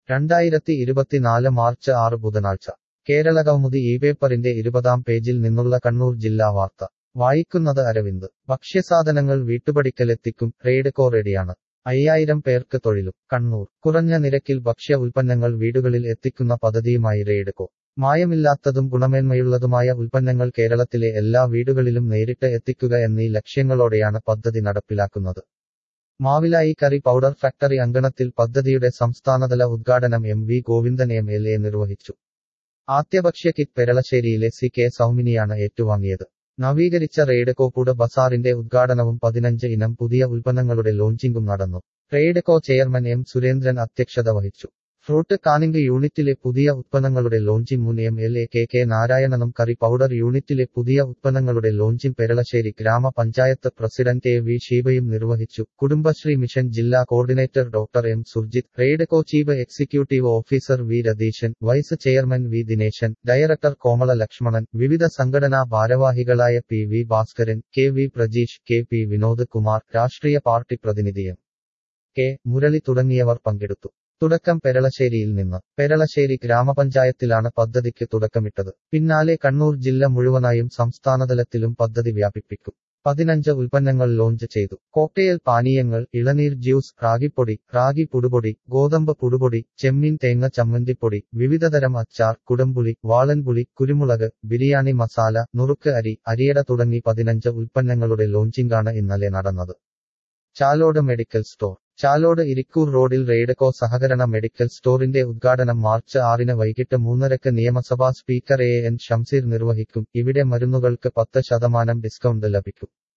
രണ്ടായിരത്തി ഇരുപത്തിനാല് മാർച്ച് ആറ് ബുധനാഴ്ച കേരളകൗമുദി ഈ പേപ്പറിന്റെ ഇരുപതാം പേജിൽ നിന്നുള്ള കണ്ണൂർ ജില്ലാ വാർത്ത വായിക്കുന്നത് അരവിന്ദ് ഭക്ഷ്യസാധനങ്ങൾ വീട്ടുപടിക്കലെത്തിക്കും റെയ്ഡ്കോ റെഡിയാണ് അയ്യായിരം പേർക്ക് തൊഴിലും കണ്ണൂർ കുറഞ്ഞ നിരക്കിൽ ഭക്ഷ്യ ഉൽപ്പന്നങ്ങൾ വീടുകളിൽ എത്തിക്കുന്ന പദ്ധതിയുമായി റെയ്ഡ്കോ മായമില്ലാത്തതും ഗുണമേന്മയുള്ളതുമായ ഉൽപ്പന്നങ്ങൾ കേരളത്തിലെ എല്ലാ വീടുകളിലും നേരിട്ട് എത്തിക്കുക എന്നീ ലക്ഷ്യങ്ങളോടെയാണ് പദ്ധതി നടപ്പിലാക്കുന്നത് മാവിലായി കറി പൗഡർ ഫാക്ടറി അങ്കണത്തിൽ പദ്ധതിയുടെ സംസ്ഥാനതല ഉദ്ഘാടനം M V Govindan M L A നിർവഹിച്ചു ആദ്യഭക്ഷ്യ കിറ്റ് പെരളശ്ശേരിയിലെ സി കെ സൗമിനിയാണ് ഏറ്റുവാങ്ങിയത് നവീകരിച്ച റെയ്ഡ്കോ ബസാറിന്റെ ഉദ്ഘാടനവും പതിനഞ്ച് ഇനം പുതിയ ഉൽപ്പന്നങ്ങളുടെ ലോഞ്ചിംഗും നടന്നു റെയ്ഡ്കോ ചെയർമാൻ എം സുരേന്ദ്രൻ അധ്യക്ഷത വഹിച്ചു ഫ്രൂട്ട് കാനിംഗ് യൂണിറ്റിലെ പുതിയ ഉത്പന്നങ്ങളുടെ ലോഞ്ചിംഗ് മുൻ M L A K K നാരായണനും കറി പൗഡർ യൂണിറ്റിലെ പുതിയ ഉത്പന്നങ്ങളുടെ ലോഞ്ചിംഗ് പെരളശ്ശേരി ഗ്രാമപഞ്ചായത്ത് പ്രസിഡന്റ് എ വി ഷീബയും നിർവഹിച്ചു കുടുംബശ്രീ മിഷൻ ജില്ലാ coordinator doctor M Surjith Raidco chief executive officer V Ratheeshan vice chairman V Dineshan director Komala Lakshmanan വിവിധ സംഘടനാ ഭാരവാഹികളായ P V Bhaskaran K V Prajeesh K P Vinod Kumar രാഷ്ട്രീയ പാർട്ടി പ്രതിനിധി എം കെ മുരളി തുടങ്ങിയവർ പങ്കെടുത്തു തുടക്കം പെരളശ്ശേരിയിൽ നിന്ന് പെരളശ്ശേരി ഗ്രാമപഞ്ചായത്തിലാണ് പദ്ധതിക്ക് തുടക്കമിട്ടത് പിന്നാലെ കണ്ണൂർ ജില്ല മുഴുവനായും സംസ്ഥാനതലത്തിലും പദ്ധതി വ്യാപിപ്പിക്കും പതിനഞ്ച് ഉൽപ്പന്നങ്ങൾ ലോഞ്ച് ചെയ്തു കോക്ടെയിൽ പാനീയങ്ങൾ ഇളനീർ ജ്യൂസ് റാഗിപ്പൊടി റാഗി പുടുപൊടി ഗോതമ്പ് പുടുപൊടി ചെമ്മീൻ തേങ്ങ ചമ്മന്തിപ്പൊടി വിവിധതരം അച്ചാർ കുടംപുളി വാളൻപുളി കുരുമുളക് ബിരിയാണി മസാല നുറുക്ക് അരി അരിയട തുടങ്ങി പതിനഞ്ച് ഉൽപ്പന്നങ്ങളുടെ ലോഞ്ചിംഗാണ് ഇന്നലെ നടന്നത് ചാലോട് മെഡിക്കൽ സ്റ്റോർ ചാലോട് ഇരിക്കൂർ റോഡിൽ റെയ്ഡക്കോ സഹകരണ മെഡിക്കൽ സ്റ്റോറിന്റെ ഉദ്ഘാടനം മാർച്ച് ആറിന് വൈകിട്ട് മൂന്നരക്ക് നിയമസഭാ സ്പീക്കർ എ എൻ ഷംസീർ നിർവഹിക്കും ഇവിടെ മരുന്നുകൾക്ക് പത്ത് ശതമാനം ഡിസ്കൗണ്ട് ലഭിക്കും